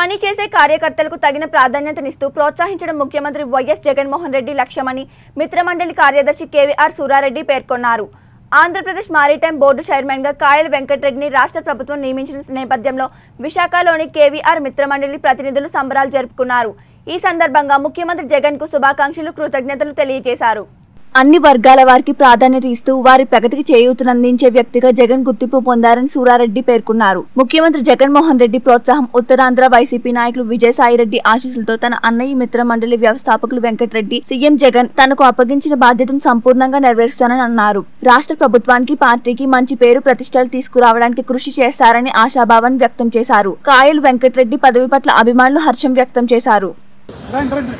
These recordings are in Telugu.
పనిచేసే కార్యకర్తలకు తగిన ప్రాధాన్యతనిస్తూ ప్రోత్సహించడం ముఖ్యమంత్రి వైఎస్ జగన్మోహన్ రెడ్డి లక్ష్యమని మిత్రమండలి కార్యదర్శి కేవీఆర్ సూరారెడ్డి పేర్కొన్నారు ఆంధ్రప్రదేశ్ మారిటైమ్ బోర్డు చైర్మన్గా కాయల వెంకటరెడ్డిని రాష్ట్ర ప్రభుత్వం నియమించిన నేపథ్యంలో విశాఖలోని కేవీఆర్ మిత్రమండలి ప్రతినిధులు సంబరాలు జరుపుకున్నారు ఈ సందర్భంగా ముఖ్యమంత్రి జగన్కు శుభాకాంక్షలు కృతజ్ఞతలు తెలియజేశారు అన్ని వర్గాల వారికి ప్రాధాన్యత ఇస్తూ వారి ప్రగతికి చేయూతనందించే వ్యక్తిగా జగన్ గుర్తింపు పొందారని సూరారెడ్డి పేర్కొన్నారు ముఖ్యమంత్రి జగన్మోహన్ రెడ్డి ప్రోత్సాహం ఉత్తరాంధ్ర వైసీపీ నాయకులు విజయసాయిరెడ్డి ఆశీస్సులతో తన అన్నయ్య మిత్ర మండలి వ్యవస్థాపకులు వెంకటరెడ్డి సీఎం జగన్ తనకు అప్పగించిన బాధ్యతను సంపూర్ణంగా నెరవేరుస్తానని అన్నారు రాష్ట్ర ప్రభుత్వానికి పార్టీకి మంచి పేరు ప్రతిష్టలు తీసుకురావడానికి కృషి చేస్తారని ఆశాభావాన్ని వ్యక్తం చేశారు కాయలు వెంకటరెడ్డి పదవి పట్ల అభిమానులు హర్షం వ్యక్తం చేశారు రండి రండి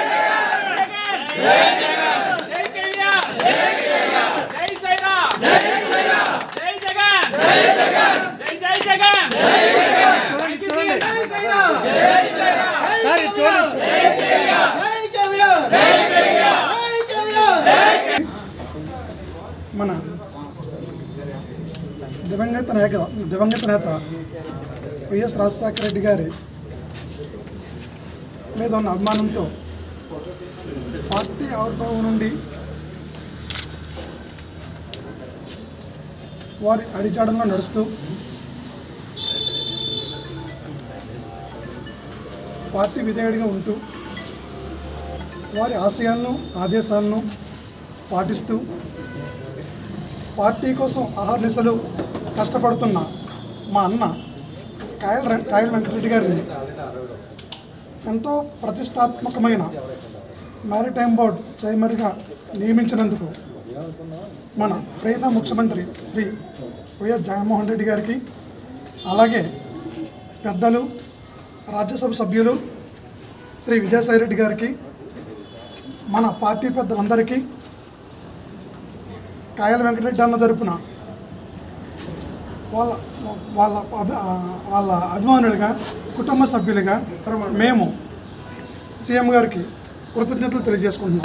జై కేవీఆర్ జై శ్రీరామ్ జై శ్రీరామ్ జై జగన్ జై జగన్ జై జై జగన్ జై జగన్ జై శ్రీరామ్ సార్ ఇది చూడండి మన దివంగత నేత దివంగత నేత వైఎస్ రాజశేఖర రెడ్డి గారి మీద ఉన్న అభిమానంతో పార్టీ ఆవిర్భావం నుండి వారి అడిచాడంలో నడుస్తూ పార్టీ విధేయుడిగా ఉంటూ వారి ఆశయాలను ఆదేశాలను పాటిస్తూ పార్టీ కోసం అహర్నిశలు కష్టపడుతున్న మా అన్న కాయల ర- కాయల వెంకటరెడ్డి గారిని ఎంతో ప్రతిష్టాత్మకమైన మ్యారిటైమ్ బోర్డ్ చైర్మన్గా నియమించినందుకు మన ప్రియత ముఖ్యమంత్రి శ్రీ వైఎస్ జగన్మోహన్ రెడ్డి గారికి అలాగే పెద్దలు రాజ్యసభ సభ్యులు శ్రీ విజయసాయి రెడ్డి గారికి మన పార్టీ పెద్దలందరికీ కాయల వెంకటరెడ్డి అన్న తరపున వాళ్ళ వాళ్ళ అభి- ఆ, వాళ్ళ అభిమానులుగా కుటుంబ సభ్యులుగా మేము సీఎం గారికి కృతజ్ఞతలు తెలియజేసుకుంటున్నాం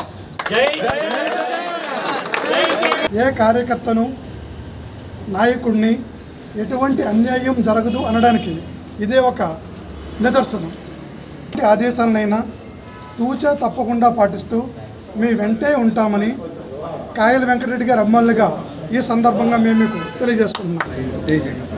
ఏ కార్యకర్తను నాయకుడిని ఎటువంటి అన్యాయం జరగదు అనడానికి ఇదే ఒక నిదర్శనం ఎటువంటి ఆదేశాలనైనా తూచా తప్పకుండా పాటిస్తూ మీ వెంటే ఉంటామని కాయల వెంకటరెడ్డి గారి అమ్మాయిలుగా ఈ సందర్భంగా మేము మీకు తెలియజేసుకుంటున్నాం